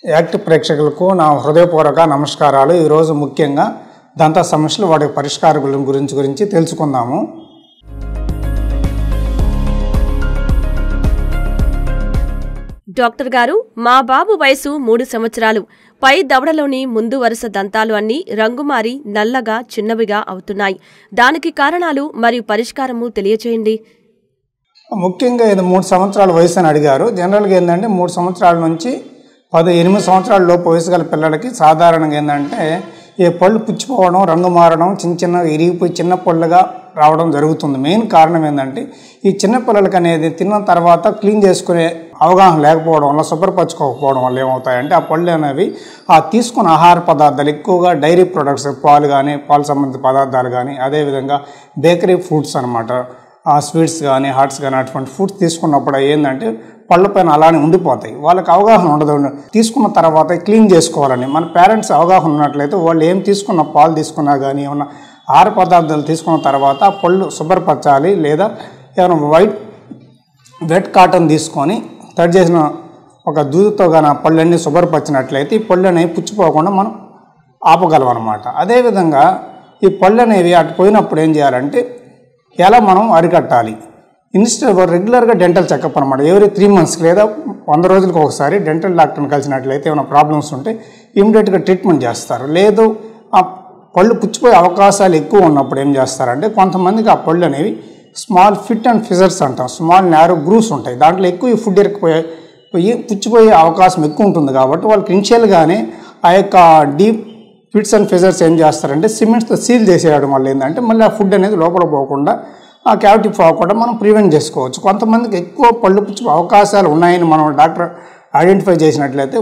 act ప్రేక్షకులకు నా హృదయపూర్వక నమస్కారాలు ఈరోజు ముఖ్యంగా దంత సమస్యలు వాటి పరిష్కారాల గురించి గురించి తెలుసుకుందాము డాక్టర్ గారు మా బాబు వయసు మూడు సంవత్సరాలు పై దవడలోని ముందు వరుస దంతాలు అన్నీ రంగుమారి నల్లగా చిన్నవిగా అవుతున్నాయి దానికి కారణాలు మరియు పరిష్కారము తెలియచేయండి ముఖ్యంగా ఇది మూడు సంవత్సరాల వయసు అని అడిగారు జనరల్గా ఏంటంటే మూడు సంవత్సరాల నుంచి పది ఎనిమిది సంవత్సరాల లోపు వయసు గల పిల్లలకి సాధారణంగా ఏంటంటే ఈ పళ్ళు పుచ్చిపోవడం రంగు మారడం చిన్న చిన్న ఇరిగిపోయి చిన్న పళ్ళుగా రావడం జరుగుతుంది మెయిన్ కారణం ఏంటంటే ఈ చిన్న పిల్లలకి అనేది తిన్న తర్వాత క్లీన్ చేసుకునే అవగాహన లేకపోవడం వల్ల శుభ్రపరచుకోకపోవడం వల్ల ఏమవుతాయంటే ఆ పళ్ళు అనేవి ఆ తీసుకున్న ఆహార పదార్థాలు ఎక్కువగా డైరీ ప్రొడక్ట్స్ పాలు కానీ పాలు సంబంధిత పదార్థాలు కానీ అదేవిధంగా బేకరీ ఫుడ్స్ అనమాట ఆ స్వీట్స్ కానీ హాట్స్ కానీ అటువంటి ఫుడ్స్ తీసుకున్నప్పుడు ఏంటంటే పళ్ళ పైన అలానే ఉండిపోతాయి వాళ్ళకి అవగాహన ఉండదు తీసుకున్న తర్వాత క్లీన్ చేసుకోవాలని మన పేరెంట్స్ అవగాహన ఉన్నట్లయితే వాళ్ళు ఏం తీసుకున్న పాలు తీసుకున్నా కానీ ఏమన్నా ఆహార పదార్థాలు తీసుకున్న తర్వాత ఆ పళ్ళు శుభ్రపరచాలి లేదా ఏమైనా వైట్ వెట్ కాటన్ తీసుకొని తడి చేసిన ఒక దూదితో కానీ ఆ పళ్ళన్నీ శుభ్రపరిచినట్లయితే ఈ పళ్ళు అనేవి పుచ్చిపోకుండా మనం ఆపగలం అనమాట అదేవిధంగా ఈ పళ్ళు అనేవి అటు పోయినప్పుడు ఏం చేయాలంటే ఎలా మనం అరికట్టాలి ఇన్స్టెడ్ రెగ్యులర్గా డెంటల్ చెకప్ అనమాట ఎవరీ త్రీ మంత్స్కి లేదా వంద రోజులకు ఒకసారి డెంటల్ డాక్టర్ని కలిసినట్లయితే ఏమైనా ప్రాబ్లమ్స్ ఉంటే ఇమీడియట్గా ట్రీట్మెంట్ చేస్తారు లేదు ఆ పళ్ళు పుచ్చిపోయే అవకాశాలు ఎక్కువ ఉన్నప్పుడు ఏం చేస్తారంటే కొంతమందికి ఆ పళ్ళు అనేవి స్మాల్ ఫిట్ అండ్ ఫిజర్స్ అంటాం స్మాల్ నేరో గ్రూవ్స్ ఉంటాయి దాంట్లో ఎక్కువ ఈ ఫుడ్ ఇరకపోయే పోయి పుచ్చిపోయే అవకాశం ఎక్కువ ఉంటుంది కాబట్టి వాళ్ళకి ఇనిషియల్గానే ఆ యొక్క డీప్ ఫిట్స్ అండ్ ఫిజర్స్ ఏం చేస్తారంటే సిమెంట్స్తో సీల్ చేసేయడం వల్ల ఏంటంటే మళ్ళీ ఆ ఫుడ్ అనేది లోపల పోకుండా ఆ క్యావిటీ పోకుండా మనం ప్రివెంట్ చేసుకోవచ్చు కొంతమందికి ఎక్కువ పళ్ళు పుచ్చు అవకాశాలు ఉన్నాయని మనం డాక్టర్ ఐడెంటిఫై చేసినట్లయితే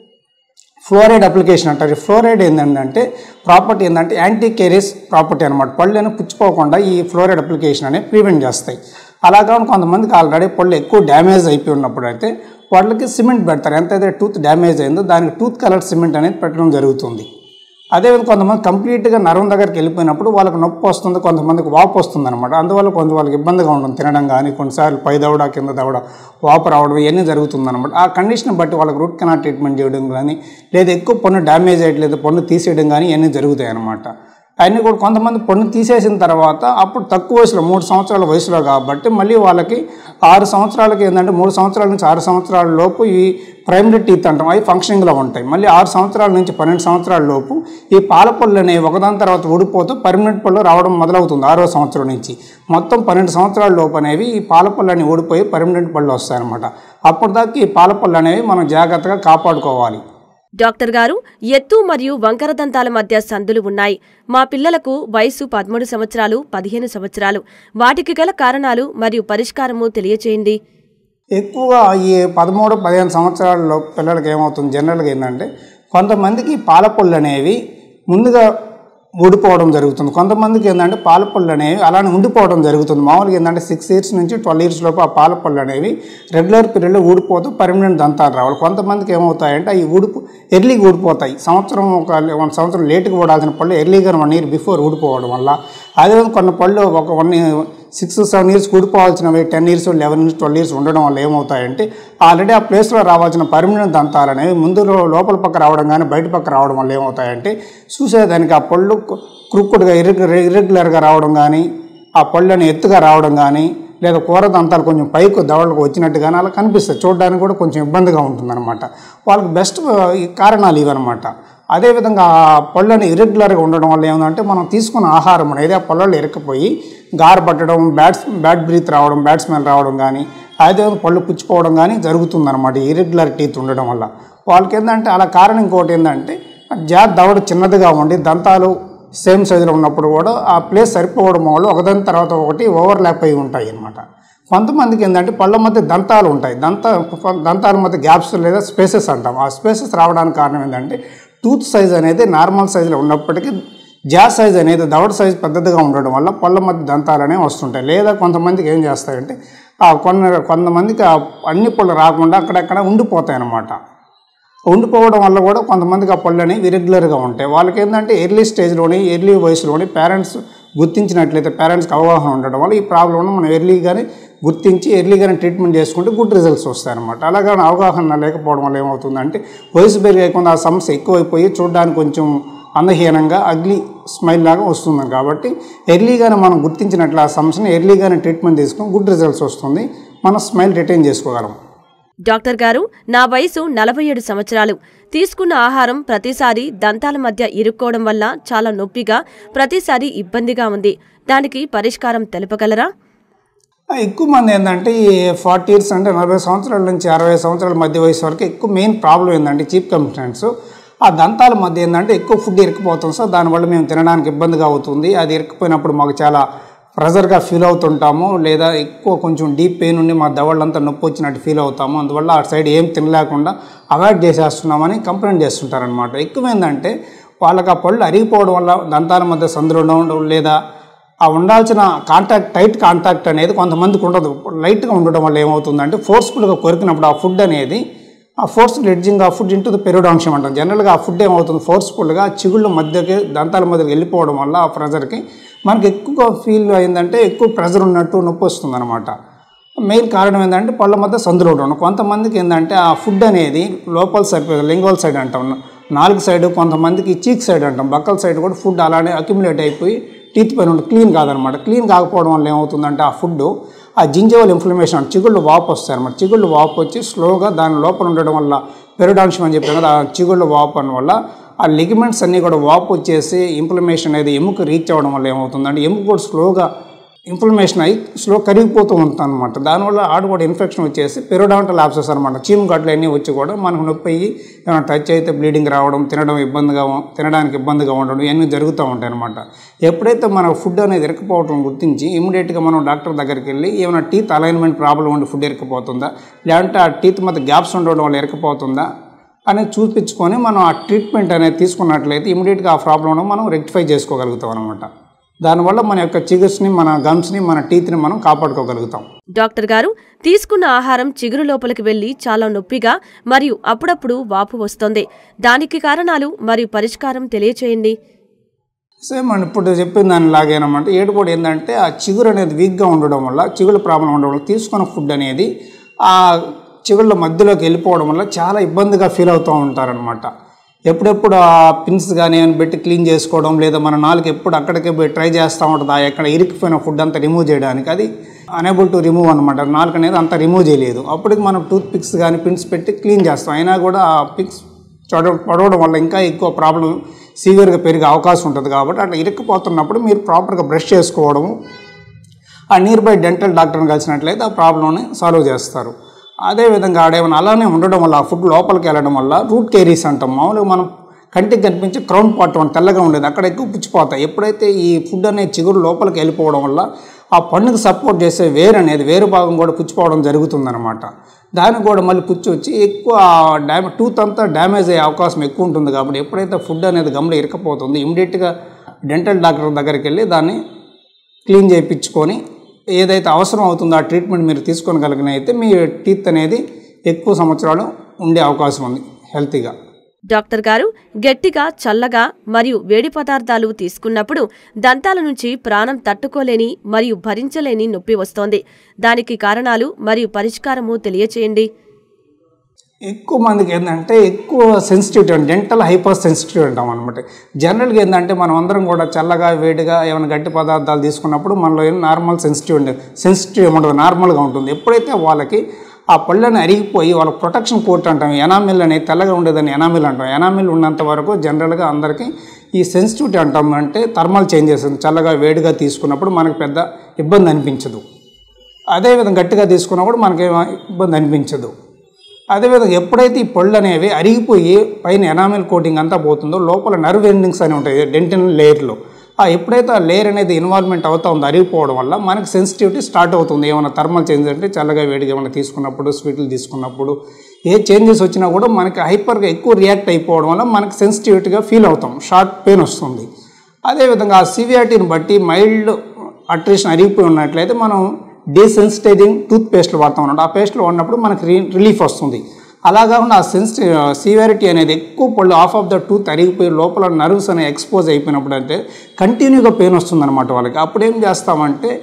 ఫ్లోరైడ్ అప్లికేషన్ అంటారు ఈ ఫ్లోరైడ్ ఏంటంటే ప్రాపర్టీ ఏంటంటే యాంటీ కేరియస్ ప్రాపర్టీ అనమాట పళ్ళు అనేది పుచ్చిపోకుండా ఈ ఫ్లోరైడ్ అప్లికేషన్ అనేది ప్రివెంట్ చేస్తాయి అలా కాకుండా కొంతమందికి ఆల్రెడీ పళ్ళు ఎక్కువ డ్యామేజ్ అయిపోయి ఉన్నప్పుడు అయితే వాళ్ళకి సిమెంట్ పెడతారు ఎంతైతే టూత్ డ్యామేజ్ అయిందో దానికి టూత్ కలర్ సిమెంట్ అనేది పెట్టడం జరుగుతుంది అదేవిధంగా కొంతమంది కంప్లీట్గా నరం దగ్గరికి వెళ్ళిపోయినప్పుడు వాళ్ళకి నొప్పి వస్తుంది కొంతమందికి వాపు వస్తుంది అనమాట అందువల్ల కొంచెం వాళ్ళకి ఇబ్బందిగా ఉంటుంది తినడం కానీ కొన్నిసార్లు పై దవడ కింద దవడ వాపు రావడం ఇవన్నీ జరుగుతుంది అనమాట ఆ కండిషన్ బట్టి వాళ్ళకి రూట్ కెనాల్ ట్రీట్మెంట్ చేయడం కానీ లేదా ఎక్కువ పన్ను డ్యామేజ్ అయ్యట్లేదు పన్ను తీసేయడం కానీ ఇవన్నీ జరుగుతాయి అనమాట అవన్నీ కూడా కొంతమంది పన్ను తీసేసిన తర్వాత అప్పుడు తక్కువ వయసులో మూడు సంవత్సరాల వయసులో కాబట్టి మళ్ళీ వాళ్ళకి ఆరు సంవత్సరాలకి ఏంటంటే మూడు సంవత్సరాల నుంచి ఆరు సంవత్సరాల లోపు ఈ ప్రైమరీ టీత్ అంటాం అవి ఫంక్షనింగ్లో ఉంటాయి మళ్ళీ ఆరు సంవత్సరాల నుంచి పన్నెండు సంవత్సరాల లోపు ఈ పాల పళ్ళు అనేవి ఒకదాని తర్వాత ఊడిపోతూ పర్మనెంట్ పళ్ళు రావడం మొదలవుతుంది ఆరో సంవత్సరం నుంచి మొత్తం పన్నెండు సంవత్సరాల లోపు అనేవి ఈ పాల పళ్ళు అనేవి ఊడిపోయి పర్మనెంట్ పళ్ళు వస్తాయన్నమాట అప్పటిదాకా ఈ పాల పళ్ళు అనేవి మనం జాగ్రత్తగా కాపాడుకోవాలి డాక్టర్ గారు ఎత్తు మరియు వంకర దంతాల మధ్య సందులు ఉన్నాయి మా పిల్లలకు వయసు పదమూడు సంవత్సరాలు పదిహేను సంవత్సరాలు వాటికి గల కారణాలు మరియు పరిష్కారము తెలియచేయండి ఎక్కువగా ఈ పదమూడు పదిహేను సంవత్సరాలలో పిల్లలకి ఏమవుతుంది జనరల్గా ఏంటంటే కొంతమందికి పాలపళ్ళు అనేవి ముందుగా ఊడిపోవడం జరుగుతుంది కొంతమందికి ఏంటంటే పాలపళ్ళు అనేవి అలానే ఉండిపోవడం జరుగుతుంది మామూలుగా ఏంటంటే సిక్స్ ఇయర్స్ నుంచి ట్వెల్వ్ ఇయర్స్ లోపు ఆ పాలపళ్ళు అనేవి రెగ్యులర్ పీరియడ్లో ఊడిపోతూ పర్మనెంట్ దంతాలు రావాలి కొంతమందికి ఏమవుతాయంటే అవి ఊడిపో ఎర్లీగా ఊడిపోతాయి సంవత్సరం ఒక వన్ సంవత్సరం లేట్గా ఊడాల్సిన పళ్ళు ఎర్లీగా వన్ ఇయర్ బిఫోర్ ఊడిపోవడం వల్ల అదేవిధంగా కొన్ని పళ్ళు ఒక వన్ సిక్స్ సెవెన్ ఇయర్స్ ఊడిపోవాల్సినవి ten years eleven years twelve years ఉండడం వల్ల ఏమవుతాయంటే ఆల్రెడీ ఆ ప్లేస్లో రావాల్సిన పర్మనెంట్ దంతాలు అనేవి ముందు లోపల పక్క రావడం కానీ బయట పక్క రావడం వల్ల ఏమవుతాయంటే చూసేదానికి ఆ పళ్ళు క్రుక్కుడుగా ఇర్రెగ్యులర్ ఇర్రెగ్యులర్గా రావడం కానీ ఆ పళ్ళని ఎత్తుగా రావడం కానీ లేదా కూర దంతాలు కొంచెం పైకి దవడలకు వచ్చినట్టు కానీ అలా కనిపిస్తుంది చూడడానికి కూడా కొంచెం ఇబ్బందిగా ఉంటుందన్నమాట వాళ్ళకి బెస్ట్ కారణాలు ఇవన్నమాట అదేవిధంగా ఆ పళ్ళని ఇరెగ్యులర్గా ఉండడం వల్ల ఏమంటే మనం తీసుకున్న ఆహారం అనేది ఆ పళ్ళలో ఇరకపోయి గార పట్టడం బ్యాడ్ బ్యాడ్ బ్రీత్ రావడం బ్యాడ్ స్మెల్ రావడం కానీ అదేవిధంగా పళ్ళు పుచ్చిపోవడం కానీ జరుగుతుందన్నమాట ఇరెగ్యులర్ టీత్ ఉండడం వల్ల వాళ్ళకి ఏంటంటే అలా కారణం ఇంకోటి ఏంటంటే జాత్ దవడ చిన్నదిగా ఉండి దంతాలు సేమ్ సైజులో ఉన్నప్పుడు కూడా ఆ ప్లేస్ సరిపోవడం వల్ల ఒకదాని తర్వాత ఒకటి ఓవర్లాప్ అయి ఉంటాయి అన్నమాట కొంతమందికి ఏంటంటే పళ్ళ మధ్య దంతాలు ఉంటాయి దంత దంతాల మధ్య గ్యాప్స్ లేదా స్పేసెస్ అంటాం ఆ స్పేసెస్ రావడానికి కారణం ఏంటంటే టూత్ సైజ్ అనేది నార్మల్ సైజులో ఉన్నప్పటికీ జా సైజ్ అనేది దవడ సైజ్ పెద్దదిగా ఉండడం వల్ల పళ్ళ మధ్య దంతాలు అనేవి వస్తుంటాయి లేదా కొంతమందికి ఏం చేస్తాయంటే ఆ కొన్ని కొంతమందికి ఆ అన్ని పళ్ళు రాకుండా అక్కడక్కడ ఉండిపోతాయి అన్నమాట ఉండిపోవడం వల్ల కూడా కొంతమందికి ఆ పళ్ళు అనేవి ఇరెగ్యులర్గా ఉంటాయి వాళ్ళకి ఏంటంటే ఎర్లీ స్టేజ్లోని ఎర్లీ వయసులోని పేరెంట్స్ గుర్తించినట్లయితే పేరెంట్స్కి అవగాహన ఉండడం వల్ల ఈ ప్రాబ్లమ్ను మనం ఎర్లీగానే గుర్తించి ఎర్లీగానే ట్రీట్మెంట్ చేసుకుంటే గుడ్ రిజల్ట్స్ వస్తాయన్నమాట అలాగే అవగాహన లేకపోవడం వల్ల ఏమవుతుందంటే వయసు పెరిగేకుండా ఆ సమస్య ఎక్కువైపోయి చూడడానికి కొంచెం అందహీనంగా అగ్లీ స్మైల్ లాగా వస్తుంది కాబట్టి ఎర్లీగానే మనం గుర్తించినట్లు ఆ సమస్యను ఎర్లీగానే ట్రీట్మెంట్ తీసుకుని గుడ్ రిజల్ట్స్ వస్తుంది మనం స్మైల్ రిటైన్ చేసుకోగలం డాక్టర్ గారు నా వయసు నలభై ఏడు సంవత్సరాలు తీసుకున్న ఆహారం ప్రతిసారి దంతాల మధ్య ఇరుక్కోవడం వల్ల చాలా నొప్పిగా ప్రతిసారి ఇబ్బందిగా ఉంది దానికి పరిష్కారం తెలుపగలరా ఎక్కువ మంది ఏంటంటే ఈ ఫార్టీ ఇయర్స్ అంటే నలభై సంవత్సరాల నుంచి అరవై సంవత్సరాల మధ్య వయసు వరకు ఎక్కువ మెయిన్ ప్రాబ్లం ఏంటంటే చీప్ కంప్లైంట్స్ ఆ దంతాల మధ్య ఏంటంటే ఎక్కువ ఫుడ్ ఇరుక్కుపోతుంది సార్ దానివల్ల మేము తినడానికి ఇబ్బందిగా అవుతుంది అది ఇరుక్కుపోయినప్పుడు మాకు చాలా ప్రెజర్గా ఫీల్ అవుతుంటాము లేదా ఎక్కువ కొంచెం డీప్ పెయిన్ ఉండి మా దవళ్ళంతా నొప్పి వచ్చినట్టు ఫీల్ అవుతాము అందువల్ల ఆ సైడ్ ఏం తినలేకుండా అవాయిడ్ చేసేస్తున్నామని కంప్లైంట్ చేస్తుంటారనమాట ఎక్కువ ఏంటంటే వాళ్ళకి ఆ పళ్ళు అరిగిపోవడం వల్ల దంతాల మధ్య సందులు ఉండడం లేదా ఆ ఉండాల్సిన కాంటాక్ట్ టైట్ కాంటాక్ట్ అనేది కొంతమందికి ఉండదు లైట్గా ఉండడం వల్ల ఏమవుతుందంటే ఫోర్స్ఫుల్గా కొరికినప్పుడు ఆ ఫుడ్ అనేది ఆ ఫోర్స్ఫుల్ ఎడ్జింగ్ ఆ ఫుడ్ ఇంటూ ద పెరోడాంశం అంటాం జనరల్గా ఆ ఫుడ్ ఏమవుతుంది ఫోర్స్ఫుల్గా చిగుళ్ళ మధ్యకి దంతాల మధ్యకి వెళ్ళిపోవడం వల్ల ఆ ప్రెజర్కి మనకి ఎక్కువ ఫీల్ అయిందంటే ఎక్కువ ప్రెజర్ ఉన్నట్టు నొప్పి వస్తుంది అనమాట మెయిన్ కారణం ఏంటంటే పళ్ళ మధ్య సందులు ఉండడం కొంతమందికి ఏంటంటే ఆ ఫుడ్ అనేది లోపల సైడ్ లింగోల్ సైడ్ అంటాం నాలుగు సైడ్ కొంతమందికి చీక్ సైడ్ అంటాం బక్కల సైడ్ కూడా ఫుడ్ అలానే అక్యుములేట్ అయిపోయి టీత్ పైన ఉండి క్లీన్ కాదనమాట క్లీన్ కాకపోవడం వల్ల ఏమవుతుందంటే ఆ ఫుడ్ ఆ జింజవల్ ఇన్ఫ్లమేషన్ అంటే చిగుళ్ళు వాపు వస్తాయి అనమాట చిగుళ్ళు వాపు వచ్చి స్లోగా దాని లోపల ఉండడం వల్ల పెరడాంశం అని చెప్పాను కదా ఆ చిగుళ్ళు వాపు అని వల్ల ఆ లిగమెంట్స్ అన్నీ కూడా వాపు వచ్చేసి ఇన్ఫ్లమేషన్ అనేది ఎముక రీచ్ అవ్వడం వల్ల ఏమవుతుందంటే ఎముక కూడా స్లోగా ఇన్ఫ్లమేషన్ అయ్యి స్లో కరిగిపోతూ ఉంటుంది అనమాట దానివల్ల ఆడ కూడా ఇన్ఫెక్షన్ వచ్చేసి పెరోడాంటల్ ఆప్సెస్ అనమాట చీము గడ్డలు అన్నీ వచ్చి కూడా మనకు నొప్పి అయ్యి ఏమైనా టచ్ అయితే బ్లీడింగ్ రావడం తినడం ఇబ్బందిగా ఉ- తినడానికి ఇబ్బందిగా ఉండడం ఇవన్నీ జరుగుతూ ఉంటాయి అనమాట ఎప్పుడైతే మన ఫుడ్ అనేది ఇరకపోవడం గుర్తించి ఇమీడియట్గా మనం డాక్టర్ దగ్గరికి వెళ్ళి ఏమైనా టీత్ అలైన్మెంట్ ప్రాబ్లం ఉండి ఫుడ్ ఇరకపోతుందా లేదంటే ఆ టీత్ మధ్య గ్యాప్స్ ఉండడం వల్ల ఇరకపోతుందా అనేది చూపించుకొని మనం ఆ ట్రీట్మెంట్ అనేది తీసుకున్నట్లయితే ఇమీడియట్గా ఆ ప్రాబ్లం మనం రెక్టిఫై చేసుకోగలుగుతాం అనమాట దానివల్ల మన యొక్క చిగుర్స్ని మన గమ్స్ని మన టీత్ని మనం కాపాడుకోగలుగుతాం డాక్టర్ గారు తీసుకున్న ఆహారం చిగురు లోపలికి వెళ్లి చాలా నొప్పిగా మరియు అప్పుడప్పుడు వాపు వస్తోంది దానికి కారణాలు మరియు పరిష్కారం తెలియచేయండి సేమ్ అండి ఇప్పుడు చెప్పిన దాని లాగేనమాట ఏడుకోడు ఏంటంటే ఆ చిగురు అనేది వీక్గా ఉండడం వల్ల చిగురు ప్రాబ్లం ఉండడం వల్ల తీసుకున్న ఫుడ్ అనేది ఆ చిగుళ్ళ మధ్యలోకి వెళ్ళిపోవడం వల్ల చాలా ఇబ్బందిగా ఫీల్ అవుతూ ఉంటారనమాట ఎప్పుడెప్పుడు ఆ పిన్స్ కానీ ఏమైనా పెట్టి క్లీన్ చేసుకోవడం లేదా మన నాలుగు ఎప్పుడు అక్కడికే పోయి ట్రై చేస్తూ ఉంటుంది ఆ ఎక్కడ ఇరికిపోయిన ఫుడ్ అంతా రిమూవ్ చేయడానికి అది అనేబుల్ టు రిమూవ్ అనమాట నాలుగు అనేది అంత రిమూవ్ చేయలేదు అప్పటికి మనం టూత్ పిక్స్ కానీ పిన్స్ పెట్టి క్లీన్ చేస్తాం అయినా కూడా ఆ పిక్స్ చొడ పడవడం వల్ల ఇంకా ఎక్కువ ప్రాబ్లం సీవియర్గా పెరిగే అవకాశం ఉంటుంది కాబట్టి అట్లా ఇరుక్కుపోతున్నప్పుడు మీరు ప్రాపర్గా బ్రష్ చేసుకోవడము ఆ నియర్ బై డెంటల్ డాక్టర్ని కలిసినట్లయితే ఆ ప్రాబ్లమ్ని సాల్వ్ చేస్తారు అదేవిధంగా ఆడేమైనా అలానే ఉండడం వల్ల ఆ ఫుడ్ లోపలికి వెళ్ళడం వల్ల రూట్ కేరీస్ అంటాం మామూలుగా మనం కంటికి కనిపించే క్రౌన్ పార్ట్ వన్ తెల్లగా ఉండేది అక్కడ ఎక్కువ పుచ్చిపోతాయి ఎప్పుడైతే ఈ ఫుడ్ అనేది చిగురు లోపలికి వెళ్ళిపోవడం వల్ల ఆ పన్నుకు సపోర్ట్ చేసే వేరు అనేది వేరు భాగం కూడా పుచ్చిపోవడం జరుగుతుందన్నమాట దానికి కూడా మళ్ళీ పుచ్చి వచ్చి ఎక్కువ డ్యామే టూత్ అంతా డ్యామేజ్ అయ్యే అవకాశం ఎక్కువ ఉంటుంది కాబట్టి ఎప్పుడైతే ఫుడ్ అనేది గమ్లో ఇరకపోతుంది ఇమీడియట్గా డెంటల్ డాక్టర్ దగ్గరికి వెళ్ళి దాన్ని క్లీన్ చేయించుకొని ఏదైతే అవసరం అవుతుందో ఆ ట్రీట్మెంట్ మీరు తీసుకోగలిగిన అయితే మీ టీత్ అనేది ఎక్కువ సంవత్సరాలు ఉండే అవకాశం ఉంది హెల్తీగా డాక్టర్ గారు గట్టిగా చల్లగా మరియు వేడి పదార్థాలు తీసుకున్నప్పుడు దంతాల నుంచి ప్రాణం తట్టుకోలేని మరియు భరించలేని నొప్పి వస్తోంది దానికి కారణాలు మరియు పరిష్కారము తెలియచేయండి ఎక్కువ మందికి ఏంటంటే ఎక్కువ సెన్సిటివిటీ అంటే డెంటల్ హైపర్ సెన్సిటివ్ అంటాం అనమాట జనరల్గా ఏంటంటే మనం అందరం కూడా చల్లగా వేడిగా ఏమైనా గట్టి పదార్థాలు తీసుకున్నప్పుడు మనలో ఏం నార్మల్ సెన్సిటివ్ ఉండదు సెన్సిటివ్ ఉండదు నార్మల్గా ఉంటుంది ఎప్పుడైతే వాళ్ళకి ఆ పళ్ళని అరిగిపోయి వాళ్ళ ప్రొటెక్షన్ కోట్ అంటాం ఎనామిల్ అనేది తెల్లగా ఉండేదని ఎనామిల్ అంటాం ఎనామిల్ ఉన్నంత వరకు జనరల్గా అందరికీ ఈ సెన్సిటివిటీ అంటాం అంటే థర్మల్ చేంజెస్ చల్లగా వేడిగా తీసుకున్నప్పుడు మనకు పెద్ద ఇబ్బంది అనిపించదు అదేవిధంగా గట్టిగా తీసుకున్నప్పుడు మనకేం ఇబ్బంది అనిపించదు అదేవిధంగా ఎప్పుడైతే ఈ పళ్ళు అనేవి అరిగిపోయి పైన ఎనామిల్ కోటింగ్ అంతా పోతుందో లోపల నర్వ్ ఎండింగ్స్ అని ఉంటాయి డెంటల్ లేయర్లో ఆ ఎప్పుడైతే ఆ లేయర్ అనేది ఇన్వాల్వ్మెంట్ అవుతా ఉందో అరిగిపోవడం వల్ల మనకి సెన్సిటివిటీ స్టార్ట్ అవుతుంది ఏమైనా థర్మల్ చేంజ్ అంటే చల్లగా వేడిగా ఏమైనా తీసుకున్నప్పుడు స్వీట్లు తీసుకున్నప్పుడు ఏ చేంజెస్ వచ్చినా కూడా మనకి హైపర్గా ఎక్కువ రియాక్ట్ అయిపోవడం వల్ల మనకి సెన్సిటివిటీగా ఫీల్ అవుతాం షార్ట్ పెయిన్ వస్తుంది అదేవిధంగా ఆ సివియారిటీని బట్టి మైల్డ్ అట్రిషన్ అరిగిపోయి ఉన్నట్లయితే మనం డీసెన్సిటైజింగ్ టూత్ పేస్ట్లు వాడుతూ ఉన్నాం ఆ పేస్ట్లు వాడినప్పుడు మనకి రి రిలీఫ్ వస్తుంది అలా కాకుండా ఆ సెన్సిటి సివియారిటీ అనేది ఎక్కువ పళ్ళు ఆఫ్ ఆఫ్ ద టూత్ అరిగిపోయి లోపల నర్వ్స్ అనేవి ఎక్స్పోజ్ అయిపోయినప్పుడు అంటే కంటిన్యూగా పెయిన్ వస్తుందన్నమాట వాళ్ళకి అప్పుడు ఏం చేస్తామంటే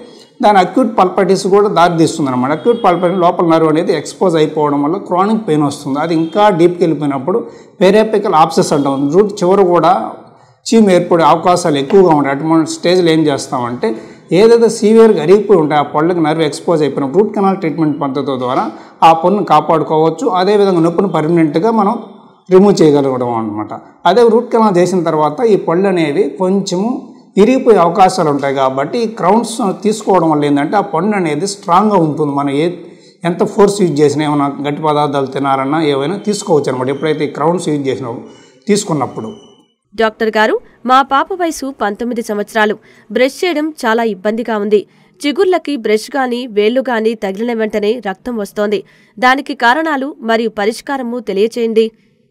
దాని అక్యూట్ పల్పైటిస్ కూడా దారి తీస్తుంది అనమాట అక్యూట్ పల్పైటిస్ లోపల నర్వ్ అనేది ఎక్స్పోజ్ అయిపోవడం వల్ల క్రానిక్ పెయిన్ వస్తుంది అది ఇంకా డీప్కి వెళ్ళిపోయినప్పుడు పేరేపికల్ ఆప్సెస్ అంటాం రూట్ చివర కూడా చీమ్ ఏర్పడే అవకాశాలు ఎక్కువగా ఉంటాయి అటువంటి స్టేజ్లో ఏం చేస్తామంటే ఏదైతే సీవియర్గా అరిగిపోయి ఉంటాయి ఆ పళ్ళకి నర్వ్ ఎక్స్పోజ్ అయిపోయిన రూట్ కెనాల్ ట్రీట్మెంట్ పద్ధతి ద్వారా ఆ పన్నును కాపాడుకోవచ్చు అదేవిధంగా నొప్పిని పర్మనెంట్గా మనం రిమూవ్ చేయగలగడం అనమాట అదే రూట్ కెనాల్ చేసిన తర్వాత ఈ పళ్ళు అనేవి కొంచెము ఇరిగిపోయే అవకాశాలు ఉంటాయి కాబట్టి ఈ క్రౌన్స్ తీసుకోవడం వల్ల ఏంటంటే ఆ పన్ను అనేది స్ట్రాంగ్గా ఉంటుంది మనం ఏ ఎంత ఫోర్స్ యూజ్ చేసినా ఏమైనా గట్టి పదార్థాలు తినాలన్నా ఏవైనా తీసుకోవచ్చు అనమాట ఎప్పుడైతే ఈ క్రౌన్స్ యూజ్ చేసినా తీసుకున్నప్పుడు డాక్టర్ గారు మా పాప వయసు పంతొమ్మిది సంవత్సరాలు బ్రష్ చేయడం చాలా ఇబ్బందిగా ఉంది చిగుర్లకి బ్రష్ గాని వేళ్లు గాని తగిలిన వెంటనే రక్తం వస్తోంది దానికి కారణాలు మరియు పరిష్కారము తెలియచేయండి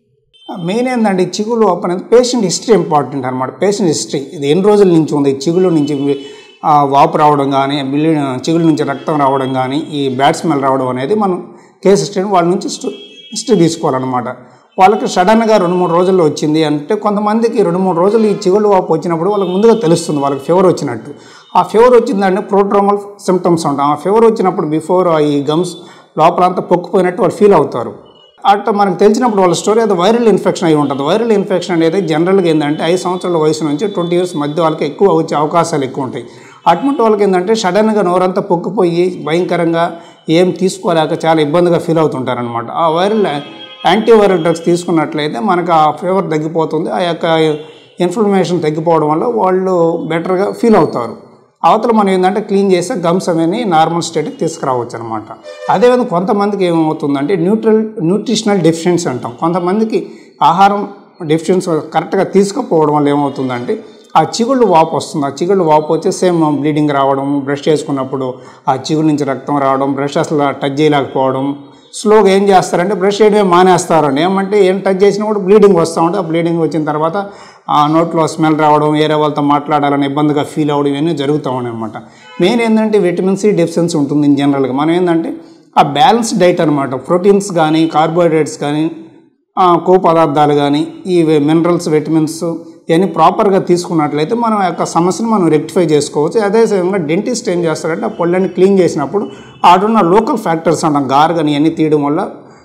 మెయిన్ ఏంటంటే ఈ చిగులు ఓపెన్ అయితే పేషెంట్ హిస్టరీ ఇంపార్టెంట్ అనమాట పేషెంట్ హిస్టరీ ఇది ఎన్ని రోజుల నుంచి ఉంది ఈ చిగులు నుంచి ఆ, వాపు రావడం కానీ బిల్లి చిగుల నుంచి రక్తం రావడం కానీ ఈ బ్యాడ్ స్మెల్ రావడం అనేది మనం కేసు హిస్టరీ వాళ్ళ నుంచి స్టు- హిస్టరీ తీసుకోవాలన్నమాట వాళ్ళకి సడన్గా రెండు మూడు రోజుల్లో వచ్చింది అంటే కొంతమందికి రెండు మూడు రోజులు ఈ చిగుళ్ళు వాపు వచ్చినప్పుడు వాళ్ళకి ముందుగా తెలుస్తుంది వాళ్ళకి ఫీవర్ వచ్చినట్టు ఆ ఫీవర్ వచ్చిందంటే ప్రోట్రోమల్ సిమ్టమ్స్ ఉంటాం ఆ ఫీవర్ వచ్చినప్పుడు బిఫోర్ ఈ గమ్స్ లోపలంతా పొక్కుపోయినట్టు వాళ్ళు ఫీల్ అవుతారు అట్లా మనకు తెలిసినప్పుడు వాళ్ళ స్టోరీ అది వైరల్ ఇన్ఫెక్షన్ అయి ఉంటుంది వైరల్ ఇన్ఫెక్షన్ అనేది జనరల్గా ఏంటంటే ఐదు సంవత్సరాల వయసు నుంచి ట్వంటీ ఇయర్స్ మధ్య వాళ్ళకి ఎక్కువ వచ్చే అవకాశాలు ఎక్కువ ఉంటాయి అటువంటి వాళ్ళకి ఏంటంటే సడన్గా నోరంతా పొక్కుపోయి భయంకరంగా ఏం తీసుకోలేక చాలా ఇబ్బందిగా ఫీల్ అవుతుంటారనమాట ఆ వైరల్ యాంటీవైరల్ డ్రగ్స్ తీసుకున్నట్లయితే మనకు ఆ ఫీవర్ తగ్గిపోతుంది ఆ యొక్క ఇన్ఫ్లమేషన్ తగ్గిపోవడం వల్ల వాళ్ళు బెటర్గా ఫీల్ అవుతారు అవతల మనం ఏంటంటే క్లీన్ చేస్తే గమ్స్ అవన్నీ నార్మల్ స్టేట్కి తీసుకురావచ్చు అనమాట అదేవిధంగా కొంతమందికి ఏమవుతుందంటే న్యూట్రల్ న్యూట్రిషనల్ డెఫిషియన్సీ అంటాం కొంతమందికి ఆహారం డెఫిషియన్సీ కరెక్ట్గా తీసుకుపోవడం వల్ల ఏమవుతుందంటే ఆ చిగుళ్ళు వాపు వస్తుంది ఆ చిగుళ్ళు వాపు వచ్చి సేమ్ బ్లీడింగ్ రావడం బ్రష్ చేసుకున్నప్పుడు ఆ చిగురు నుంచి రక్తం రావడం బ్రష్ అసలు టచ్ చేయలేకపోవడం స్లోగా ఏం చేస్తారంటే బ్రష్ చేయడమే మానేస్తారండి ఏమంటే ఏం టచ్ చేసినా కూడా బ్లీడింగ్ వస్తూ ఉంటే ఆ బ్లీడింగ్ వచ్చిన తర్వాత ఆ నోట్లో స్మెల్ రావడం వేరే వాళ్ళతో మాట్లాడాలని ఇబ్బందిగా ఫీల్ అవ్వడం ఇవన్నీ జరుగుతూ ఉన్నాయి అనమాట మెయిన్ ఏంటంటే విటమిన్ సి డెఫిషియన్సీ ఉంటుంది ఇన్ జనరల్గా మనం ఏంటంటే ఆ బ్యాలెన్స్ డైట్ అనమాట ప్రోటీన్స్ కానీ కార్బోహైడ్రేట్స్ కానీ ఆ, కొవ్వు పదార్థాలు కానీ ఈ మినరల్స్ విటమిన్స్ ఇవన్నీ ప్రాపర్గా తీసుకున్నట్లయితే మనం ఆ యొక్క సమస్యను మనం రెక్టిఫై చేసుకోవచ్చు అదే విధంగా డెంటిస్ట్ ఏం చేస్తారంటే ఆ పళ్ళని క్లీన్ చేసినప్పుడు ఆడున్న లోకల్ ఫ్యాక్టర్స్ అంటాం గార్ కానీ ఇవన్నీ తీయడం వల్ల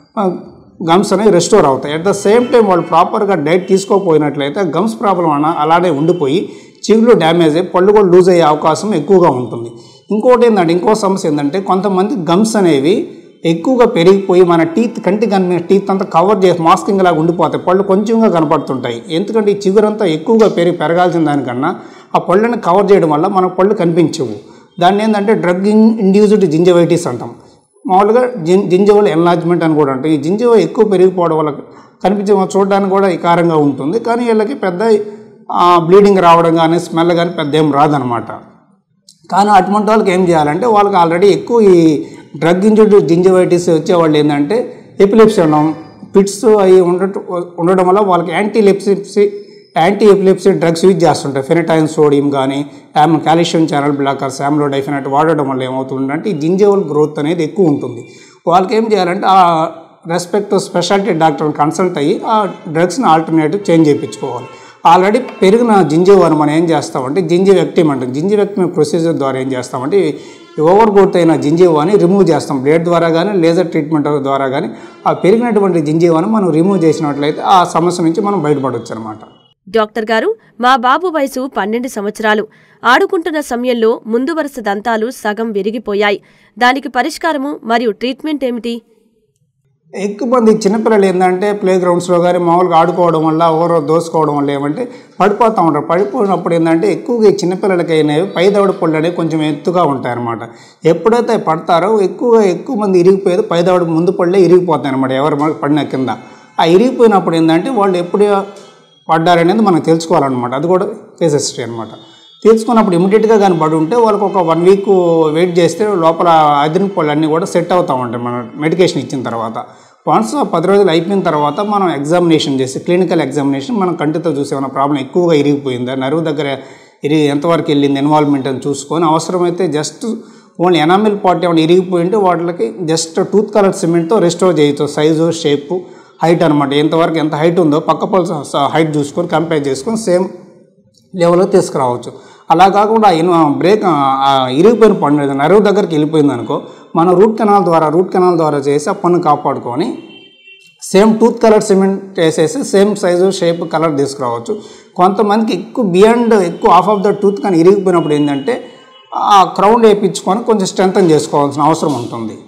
గమ్స్ అనేవి రెస్టోర్ అవుతాయి అట్ ద సేమ్ టైం వాళ్ళు ప్రాపర్గా డైట్ తీసుకోకపోయినట్లయితే గమ్స్ ప్రాబ్లం అన్న అలానే ఉండిపోయి చిగులు డ్యామేజ్ అయ్యి పళ్ళు కూడా లూజ్ అయ్యే అవకాశం ఎక్కువగా ఉంటుంది ఇంకోటి ఏంటంటే ఇంకో సమస్య ఏంటంటే కొంతమంది గమ్స్ అనేవి ఎక్కువగా పెరిగిపోయి మన టీత్ కంటి కనిపించిన టీత్ అంతా కవర్ చేసి మాస్కింగ్ లాగా ఉండిపోతాయి పళ్ళు కొంచెంగా కనపడుతుంటాయి ఎందుకంటే ఈ చిగురంతా ఎక్కువగా పెరిగి పెరగాల్సిన దానికన్నా ఆ పళ్ళని కవర్ చేయడం వల్ల మన పళ్ళు కనిపించవు దాన్ని ఏంటంటే డ్రగ్ ఇన్ ఇండ్యూస్డ్ జింజవైటిస్ అంటాం మామూలుగా జిన్ జింజవల్ ఎన్లార్జ్మెంట్ అని కూడా అంటే ఈ జింజవ ఎక్కువ పెరిగిపోవడం వల్ల కనిపించే చూడడానికి కూడా వికారంగా ఉంటుంది కానీ వీళ్ళకి పెద్ద బ్లీడింగ్ రావడం కానీ స్మెల్ కానీ పెద్ద ఏం రాదనమాట కానీ అటువంటి వాళ్ళకి ఏం చేయాలంటే వాళ్ళకి ఆల్రెడీ ఎక్కువ ఈ డ్రగ్ ఇంజుడ్ జింజవైటిస్ వచ్చేవాళ్ళు ఏంటంటే ఎపిలిప్సీ ఉండడం పిట్స్ అవి ఉండటం ఉండడం వల్ల వాళ్ళకి యాంటీ లెప్సిప్సీ యాంటీ ఎపిలిప్సీ డ్రగ్స్ యూజ్ చేస్తుంటాయి ఫెనిటైన్ సోడియం కానీ యామ్ కాల్షియం ఛానల్ బ్లాకర్స్ యామ్లో డైఫినట్ వాడడం వల్ల ఏమవుతుందంటే ఈ జింజవల్ గ్రోత్ అనేది ఎక్కువ ఉంటుంది వాళ్ళకి ఏం చేయాలంటే ఆ రెస్పెక్ట్ స్పెషాలిటీ డాక్టర్ని కన్సల్ట్ అయ్యి ఆ డ్రగ్స్ని ఆల్టర్నేటివ్ చేంజ్ చేయించుకోవాలి ఆల్రెడీ పెరిగిన జింజీవాన్ని మనం ఏం చేస్తామంటే జింజీవెక్టిమ్ అంటాం జింజీవెక్టిమ్ ప్రొసీజర్ ద్వారా ఏం చేస్తామంటే ఈ ఓవర్ గ్రోత్ అయిన జింజీవాని రిమూవ్ చేస్తాం బ్లేడ్ ద్వారా కానీ లేజర్ ట్రీట్మెంట్ ద్వారా కానీ ఆ పెరిగినటువంటి జింజీవాని మనం రిమూవ్ చేసినట్లయితే ఆ సమస్య నుంచి మనం బయటపడవచ్చు అనమాట డాక్టర్ గారు మా బాబు వయసు పన్నెండు సంవత్సరాలు ఆడుకుంటున్న సమయంలో ముందు వరుస దంతాలు సగం విరిగిపోయాయి దానికి పరిష్కారము మరియు ట్రీట్మెంట్ ఏమిటి ఎక్కువ మంది చిన్నపిల్లలు ఏంటంటే ప్లే గ్రౌండ్స్లో కానీ మామూలుగా ఆడుకోవడం వల్ల ఎవరో దోసుకోవడం వల్ల ఏమంటే పడిపోతూ ఉంటారు పడిపోయినప్పుడు ఏంటంటే ఎక్కువగా ఈ చిన్నపిల్లలకి అయినవి పై దవడ పళ్ళు అనేవి కొంచెం ఎత్తుగా ఉంటాయి అన్నమాట ఎప్పుడైతే పడతారో ఎక్కువగా ఎక్కువ మంది ఇరిగిపోయేది పై దవడ ముందు పళ్ళే ఇరిగిపోతాయి అనమాట ఎవరు మనకు పడిన కింద ఆ ఇరిగిపోయినప్పుడు ఏంటంటే వాళ్ళు ఎప్పుడు పడ్డారనేది మనం తెలుసుకోవాలన్నమాట అది కూడా కేస్ హిస్టరీ అనమాట తెలుసుకున్నప్పుడు ఇమీడియట్గా కానీ పడి ఉంటే వాళ్ళకి ఒక వన్ వీక్ వెయిట్ చేస్తే లోపల అదిరిన పళ్ళు అన్నీ కూడా సెట్ అవుతూ ఉంటాయి మన మెడికేషన్ ఇచ్చిన తర్వాత వన్స్ పది రోజులు అయిపోయిన తర్వాత మనం ఎగ్జామినేషన్ చేసి క్లినికల్ ఎగ్జామినేషన్ మనం కంటితో చూసి ఏమైనా ప్రాబ్లం ఎక్కువగా ఇరిగిపోయిందా నరువు దగ్గర ఇరిగి ఎంతవరకు వెళ్ళింది ఇన్వాల్వ్మెంట్ అని చూసుకొని అవసరమైతే జస్ట్ ఓన్లీ ఎనామిల్ పార్ట్ ఏమైనా ఇరిగిపోయి ఉంటే వాటికి జస్ట్ టూత్ కలర్ సిమెంట్తో రెస్టోర్ చేయొచ్చు సైజు షేపు హైట్ అనమాట ఎంతవరకు ఎంత హైట్ ఉందో పక్క పల్స్ హైట్ చూసుకొని కంపేర్ చేసుకొని సేమ్ లెవెల్కి తీసుకురావచ్చు అలా కాకుండా ఇన్ బ్రేక్ ఆ ఇరిగిపోయిన పన్ను ఏదైనా నరువు దగ్గరికి వెళ్ళిపోయింది అనుకో మనం రూట్ కెనాల్ ద్వారా రూట్ కెనాల్ ద్వారా చేసి ఆ పన్ను కాపాడుకొని సేమ్ టూత్ కలర్ సిమెంట్ వేసేసి సేమ్ సైజు షేప్ కలర్ తీసుకురావచ్చు కొంతమందికి ఎక్కువ బియాండ్ ఎక్కువ ఆఫ్ ఆఫ్ ద టూత్ కానీ ఇరిగిపోయినప్పుడు ఏంటంటే ఆ క్రౌండ్ వేయించుకొని కొంచెం స్ట్రెంథన్ చేసుకోవాల్సిన అవసరం ఉంటుంది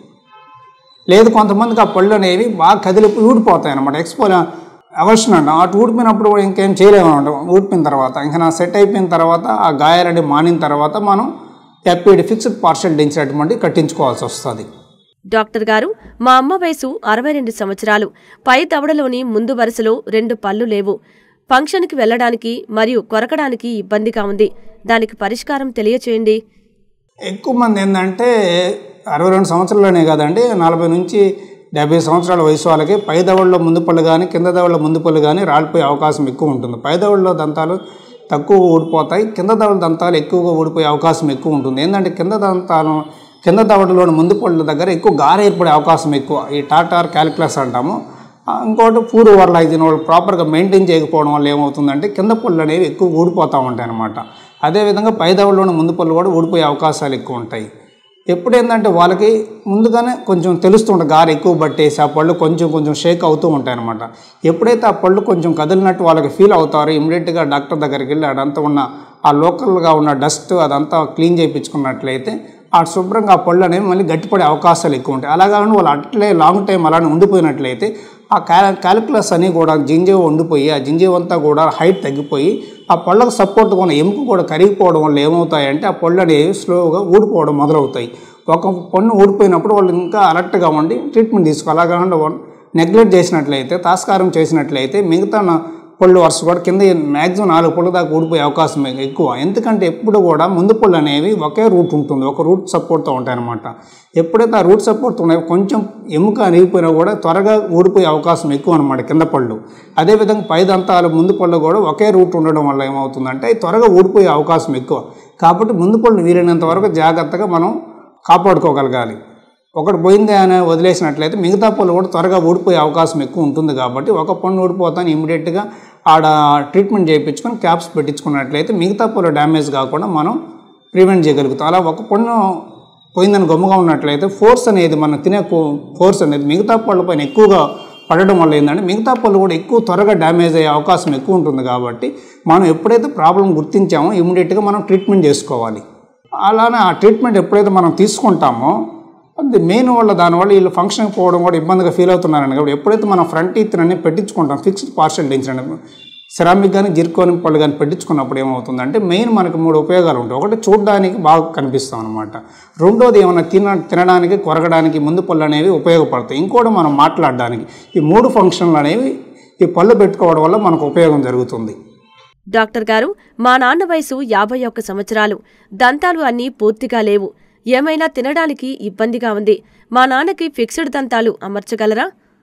లేదు కొంతమందికి ఆ పళ్ళు అనేవి బాగా కదిలి ఊడిపోతాయి అనమాట ఎక్స్పో అవర్షన్ అంట అటు ఊడిపోయినప్పుడు కూడా ఇంకేం చేయలేము అనమాట ఊడిపోయిన తర్వాత ఇంకా నా సెట్ అయిపోయిన తర్వాత ఆ గాయాలని మానిన తర్వాత మనం ఎప్పిడి ఫిక్స్డ్ పార్షల్ డెన్సిటీ కట్టించుకోవాల్సి వస్తుంది డాక్టర్ గారు మా అమ్మ వయసు అరవై రెండు సంవత్సరాలు పై దవడలోని ముందు వరుసలో రెండు పళ్ళు లేవు ఫంక్షన్కి వెళ్ళడానికి మరియు కొరకడానికి ఇబ్బందిగా ఉంది దానికి పరిష్కారం తెలియచేయండి ఎక్కువ మంది ఏంటంటే అరవై రెండు సంవత్సరాలనే కదండి నలభై నుంచి డెబ్బై సంవత్సరాల వయసు వాళ్ళకి పై దవడలో ముందు పళ్ళు కానీ కింద దవడలో ముందు పళ్ళు కానీ రాలిపోయే అవకాశం ఎక్కువ ఉంటుంది పై దవడలో దంతాలు తక్కువ ఊడిపోతాయి కింద దవడ దంతాలు ఎక్కువగా ఊడిపోయే అవకాశం ఎక్కువ ఉంటుంది ఏంటంటే కింద దంతాలు కింద దవడలోని ముందు పళ్ళ దగ్గర ఎక్కువ గార ఏర్పడే అవకాశం ఎక్కువ ఈ టాటార్ క్యాలిక్యులస్ అంటాము ఆ, ఇంకోటి పూర్ ఓవర్ హైజీన్ వాళ్ళు ప్రాపర్గా మెయింటైన్ చేయకపోవడం వల్ల ఏమవుతుందంటే కింద పళ్ళు అనేవి ఎక్కువ ఊడిపోతూ ఉంటాయి అన్నమాట అదేవిధంగా పై దవడలోని ముందు పళ్ళు కూడా ఊడిపోయే అవకాశాలు ఎక్కువ ఉంటాయి ఎప్పుడు ఏంటంటే వాళ్ళకి ముందుగానే కొంచెం తెలుస్తుంటుంది గారు ఎక్కువ పట్టేసి ఆ పళ్ళు కొంచెం కొంచెం షేక్ అవుతూ ఉంటాయి అనమాట ఎప్పుడైతే ఆ పళ్ళు కొంచెం కదిలినట్టు వాళ్ళకి ఫీల్ అవుతారో ఇమీడియట్గా డాక్టర్ దగ్గరికి వెళ్ళి అదంతా ఉన్న ఆ లోకల్గా ఉన్న డస్ట్ అదంతా క్లీన్ చేయించుకున్నట్లయితే ఆ శుభ్రంగా ఆ పళ్ళు అనేవి మళ్ళీ గట్టిపడే అవకాశాలు ఎక్కువ ఉంటాయి అలా కాకుండా వాళ్ళు అట్లే లాంగ్ టైం అలానే ఉండిపోయినట్లయితే ఆ క్యా క్యాలిక్యులస్ అని కూడా జింజేవ్ ఉండిపోయి ఆ జింజేవ్ అంతా కూడా హైట్ తగ్గిపోయి ఆ పళ్ళకు సపోర్ట్ ఉన్న ఎముక కూడా కరిగిపోవడం వల్ల ఏమవుతాయంటే ఆ పళ్ళు అనేవి స్లోగా ఊడిపోవడం మొదలవుతాయి ఒక పన్ను ఊడిపోయినప్పుడు వాళ్ళు ఇంకా అలర్ట్గా ఉండి ట్రీట్మెంట్ తీసుకోవాలి అలా కాకుండా నెగ్లెక్ట్ చేసినట్లయితే తాస్కారం చేసినట్లయితే మిగతా నా పళ్ళు వరుస కూడా కింద మ్యాక్సిమం నాలుగు పళ్ళు దాకా ఊడిపోయే అవకాశం ఎక్కువ ఎందుకంటే ఎప్పుడు కూడా ముందు పళ్ళు అనేవి ఒకే రూట్ ఉంటుంది ఒక రూట్ సపోర్ట్తో ఉంటాయన్నమాట ఎప్పుడైతే ఆ రూట్ సపోర్ట్ ఉన్నాయో కొంచెం ఎముక అరిగిపోయినా కూడా త్వరగా ఊడిపోయే అవకాశం ఎక్కువ అనమాట కింద పళ్ళు అదేవిధంగా పై దంతాలు ముందు పళ్ళు కూడా ఒకే రూట్ ఉండడం వల్ల ఏమవుతుందంటే అవి త్వరగా ఊడిపోయే అవకాశం ఎక్కువ కాబట్టి ముందు పళ్ళు వీలైనంత వరకు జాగ్రత్తగా మనం కాపాడుకోగలగాలి ఒకటి పోయింది అని వదిలేసినట్లయితే మిగతా పళ్ళు కూడా త్వరగా ఊడిపోయే అవకాశం ఎక్కువ ఉంటుంది కాబట్టి ఒక పన్ను ఊడిపోతాను ఇమీడియట్గా ఆడ ట్రీట్మెంట్ చేయించుకొని క్యాప్స్ పెట్టించుకున్నట్లయితే మిగతా పళ్ళు డ్యామేజ్ కాకుండా మనం ప్రివెంట్ చేయగలుగుతాం అలా ఒక పన్ను పోయిందని గమ్ముగా ఉన్నట్లయితే ఫోర్స్ అనేది మనం తినే ఫోర్స్ అనేది మిగతా పళ్ళ పైన ఎక్కువగా పడడం వల్ల ఏంటంటే మిగతా పళ్ళు కూడా ఎక్కువ త్వరగా డ్యామేజ్ అయ్యే అవకాశం ఎక్కువ ఉంటుంది కాబట్టి మనం ఎప్పుడైతే ప్రాబ్లం గుర్తించామో ఇమీడియట్గా మనం ట్రీట్మెంట్ చేసుకోవాలి అలానే ఆ ట్రీట్మెంట్ ఎప్పుడైతే మనం తీసుకుంటామో అది మెయిన్ వల్ల దానివల్ల వీళ్ళు ఫంక్షన్కి పోవడం కూడా ఇబ్బందిగా ఫీల్ అవుతున్నారని కాబట్టి ఎప్పుడైతే మనం ఫ్రంట్ టీత్ అన్ని పెట్టించుకుంటాం ఫిక్స్డ్ పార్షల్ డెన్సిటీ సెరామిక్ కానీ జిర్కోని పళ్ళు కానీ పెట్టించుకున్నప్పుడు ఏమవుతుందంటే మెయిన్ మనకి మూడు ఉపయోగాలు ఉంటాయి ఒకటి చూడడానికి బాగా కనిపిస్తాం అనమాట రెండోది ఏమైనా తిన తినడానికి కొరగడానికి ముందు పళ్ళు అనేవి ఉపయోగపడతాయి ఇంకోటి మనం మాట్లాడడానికి ఈ మూడు ఫంక్షన్లు అనేవి ఈ పళ్ళు పెట్టుకోవడం వల్ల మనకు ఉపయోగం జరుగుతుంది డాక్టర్ గారు మా నాన్న వయసు యాభై ఒక్క సంవత్సరాలు దంతాలు అన్నీ పూర్తిగా లేవు ఏమైనా తినడానికి ఇబ్బందిగా ఉంది మా నాన్నకి ఫిక్స్డ్ దంతాలు అమర్చగలరా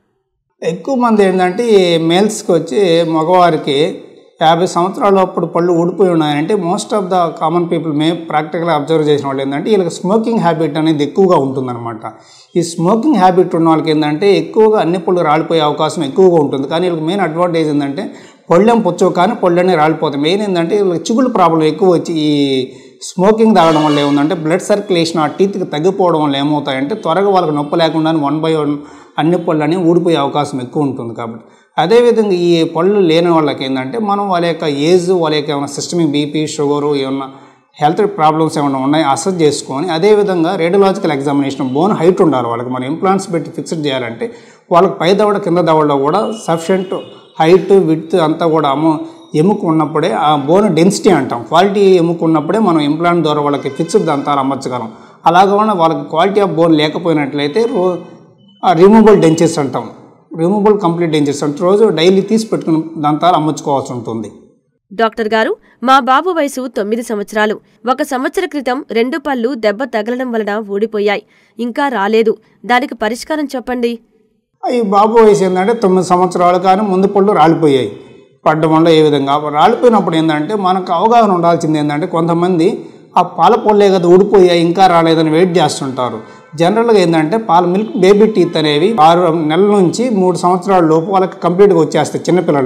ఎక్కువ మంది ఏంటంటే ఈ మేల్స్కి వచ్చి మగవారికి యాభై సంవత్సరాల అప్పుడు పళ్ళు ఊడిపోయి ఉన్నాయంటే most of the common people may ప్రాక్టికల్గా అబ్జర్వ్ చేసిన వాళ్ళు ఏంటంటే వీళ్ళకి స్మోకింగ్ హ్యాబిట్ అనేది ఎక్కువగా ఉంటుందన్నమాట ఈ స్మోకింగ్ హ్యాబిట్ ఉన్న వాళ్ళకి ఏంటంటే ఎక్కువగా అన్ని పళ్ళు రాలిపోయే అవకాశం ఎక్కువగా ఉంటుంది కానీ వీళ్ళకి మెయిన్ అడ్వాంటేజ్ ఏంటంటే పళ్ళెం పొచ్చవు కానీ పళ్ళన్నీ రాలిపోతాయి మెయిన్ ఏంటంటే వీళ్ళకి చిగుళ్ళు ప్రాబ్లం ఎక్కువ వచ్చి ఈ స్మోకింగ్ తాగడం వల్ల ఏముందంటే బ్లడ్ సర్క్యులేషన్ ఆ టీత్కి తగ్గిపోవడం వల్ల ఏమవుతాయంటే త్వరగా వాళ్ళకి నొప్పి లేకుండా వన్ బై వన్ అన్ని పళ్ళు అనేవి ఊడిపోయే అవకాశం ఎక్కువ ఉంటుంది కాబట్టి అదేవిధంగా ఈ పళ్ళు లేని వాళ్ళకి ఏంటంటే మనం వాళ్ళ యొక్క ఏజ్ వాళ్ళ యొక్క ఏమైనా సిస్టమిక్ బీపీ షుగరు ఏమన్నా హెల్త్ ప్రాబ్లమ్స్ ఏమైనా ఉన్నాయి అసెస్ చేసుకొని అదేవిధంగా రేడియోలాజికల్ ఎగ్జామినేషన్ బోన్ హైట్ ఉండాలి వాళ్ళకి మనం ఇంప్లాంట్స్ పెట్టి ఫిక్స్డ్ చేయాలంటే వాళ్ళకి పై దవడ కింద దవడలో కూడా సఫిషియంట్ హైట్ విత్ అంతా కూడా అమో ఎముక ఉన్నప్పుడే ఆ బోన్ డెన్సిటీ అంటాం క్వాలిటీ ఎముక ఉన్నప్పుడే మనం ఇంప్లాంట్ ద్వారా వాళ్ళకి ఫిక్స్డ్ దంతాలు అమర్చగలం అలాగే వాళ్ళకి క్వాలిటీ ఆఫ్ బోన్ లేకపోయినట్లయితే రో రిమూవబుల్ డెంచెస్ అంటాం రిమూవబుల్ కంప్లీట్ డెంచెస్ అంటే రోజు డైలీ తీసి పెట్టుకుని దంతాలు అమర్చుకోవాల్సి ఉంటుంది డాక్టర్ గారు మా బాబు వయసు తొమ్మిది సంవత్సరాలు ఒక సంవత్సర క్రితం రెండు పళ్ళు దెబ్బ తగలడం వలన ఊడిపోయాయి ఇంకా రాలేదు దానికి పరిష్కారం చెప్పండి ఈ బాబు వయసు ఏంటంటే తొమ్మిది సంవత్సరాలు కానీ ముందు పళ్ళు రాలిపోయాయి పడ్డం వల్ల ఏ విధంగా రాలిపోయినప్పుడు ఏంటంటే మనకు అవగాహన ఉండాల్సింది ఏంటంటే కొంతమంది ఆ పాల పళ్ళే కదా ఊడిపోయాయి ఇంకా రాలేదని వెయిట్ చేస్తుంటారు జనరల్గా ఏంటంటే పాల మిల్క్ బేబీ టీత్ అనేవి ఆరు నెలల నుంచి మూడు సంవత్సరాల లోపు వాళ్ళకి కంప్లీట్గా వచ్చేస్తాయి చిన్నపిల్లల్లో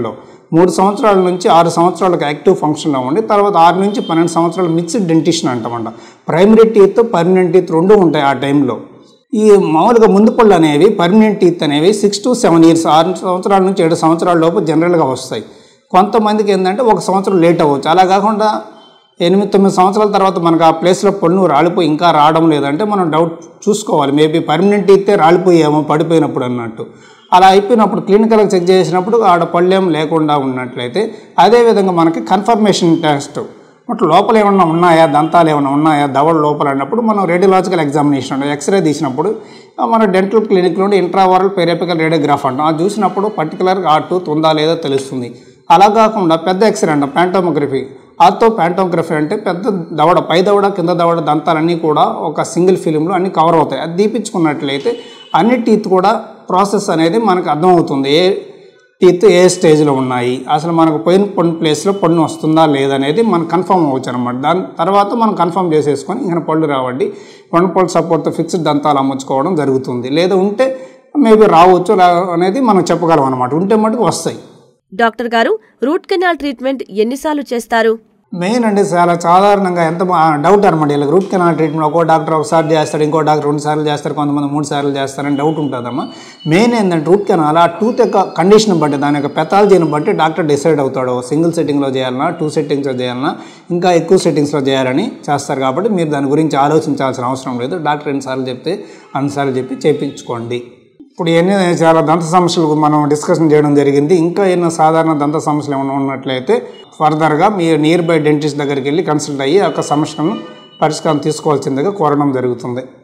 మూడు సంవత్సరాల నుంచి ఆరు సంవత్సరాలకు యాక్టివ్ ఫంక్షన్లో ఉండి తర్వాత ఆరు నుంచి పన్నెండు సంవత్సరాలు మిక్స్డ్ డెంటిషన్ అంటామంట ప్రైమరీ టీత్ పర్మనెంట్ టీత్ రెండు ఉంటాయి ఆ టైంలో ఈ మామూలుగా ముందు పళ్ళు అనేవి పర్మనెంట్ టీత్ అనేవి సిక్స్ టు సెవెన్ ఇయర్స్ ఆరు సంవత్సరాల నుంచి ఏడు సంవత్సరాల లోపు జనరల్గా వస్తాయి కొంతమందికి ఏంటంటే ఒక సంవత్సరం లేట్ అవ్వచ్చు అలా కాకుండా ఎనిమిది తొమ్మిది సంవత్సరాల తర్వాత మనకు ఆ ప్లేస్లో పన్ను రాలిపోయి ఇంకా రావడం లేదంటే మనం డౌట్ చూసుకోవాలి మేబీ పర్మనెంట్ ఇస్తే రాలిపోయేమో పడిపోయినప్పుడు అన్నట్టు అలా అయిపోయినప్పుడు క్లినికల్గా చెక్ చేసినప్పుడు ఆడ పళ్ళేం లేకుండా ఉన్నట్లయితే అదేవిధంగా మనకి కన్ఫర్మేషన్ టెస్ట్ అట్లా లోపల ఏమన్నా ఉన్నాయా దంతాలు ఏమైనా ఉన్నాయా దవడ లోపల అన్నప్పుడు మనం రేడియలాజికల్ ఎగ్జామినేషన్ అంటే ఎక్స్రే తీసినప్పుడు ఆ మన డెంటల్ క్లినిక్లో ఇంట్రావరల్ పెరిపికల్ రేడియోగ్రాఫ్ అంటాం అది చూసినప్పుడు పర్టికులర్గా ఆ టూత్ ఉందా లేదో తెలుస్తుంది అలా కాకుండా పెద్ద ఎక్స్రే అంటాం ప్యాంటోమోగ్రఫీ ఆతో ప్యాంటోగ్రఫీ అంటే పెద్ద దవడ పై దవడ కింద దవడ దంతాలన్నీ కూడా ఒక సింగిల్ ఫిలింలో అన్ని కవర్ అవుతాయి అది దీపించుకున్నట్లయితే అన్ని టీత్ కూడా ప్రాసెస్ అనేది మనకు అర్థమవుతుంది ఏ టీత్ ఏ స్టేజ్లో ఉన్నాయి అసలు మనకు పోయిన పన్ను ప్లేస్లో పన్ను వస్తుందా లేదనేది మనం కన్ఫర్మ్ అవ్వచ్చు అనమాట దాని తర్వాత మనం కన్ఫర్మ్ చేసేసుకొని ఇంకా పళ్ళు రావండి వన్ పళ్ళు సపోర్ట్తో ఫిక్స్డ్ దంతాలు అమ్ముకోవడం జరుగుతుంది లేదా ఉంటే మేబీ రావచ్చు రా- అనేది మనం చెప్పగలం అనమాట ఉంటే మటుకు వస్తాయి డాక్టర్ గారు రూట్ కెనాల్ ట్రీట్మెంట్ ఎన్నిసార్లు చేస్తారు మెయిన్ అండి చాలా సాధారణంగా ఎంత డౌట్ అనమాట వీళ్ళకి రూట్ కెనాల్ ట్రీట్మెంట్ ఒక్కో డాక్టర్ ఒకసారి చేస్తాడు ఇంకో డాక్టర్ రెండు సార్లు చేస్తారు కొంతమంది మూడు సార్లు చేస్తారని డౌట్ ఉంటుందమ్మా మెయిన్ ఏంటంటే రూట్ కెనాల్ ఆ టూత్ యొక్క కండిషన్ బట్టి దాని యొక్క పెథాలజీని బట్టి డాక్టర్ డిసైడ్ అవుతాడు సింగిల్ సెట్టింగ్లో చేయాలన్నా టూ సెట్టింగ్స్లో చేయాలన్నా ఇంకా ఎక్కువ సెట్టింగ్స్లో చేయాలని చేస్తారు కాబట్టి మీరు దాని గురించి ఆలోచించాల్సిన అవసరం లేదు డాక్టర్ ఎన్నిసార్లు చెప్తే అన్నిసార్లు చెప్పి చేయించుకోండి ఇప్పుడు ఎన్ని చాలా దంత సమస్యలు మనం డిస్కషన్ చేయడం జరిగింది ఇంకా ఎన్నో సాధారణ దంత సమస్యలు ఏమైనా ఉన్నట్లయితే ఫర్దర్గా మీ నియర్ బై డెంటిస్ట్ దగ్గరికి వెళ్ళి కన్సల్ట్ అయ్యి ఆ యొక్క సమస్యలను పరిష్కారం తీసుకోవాల్సిందిగా కోరడం జరుగుతుంది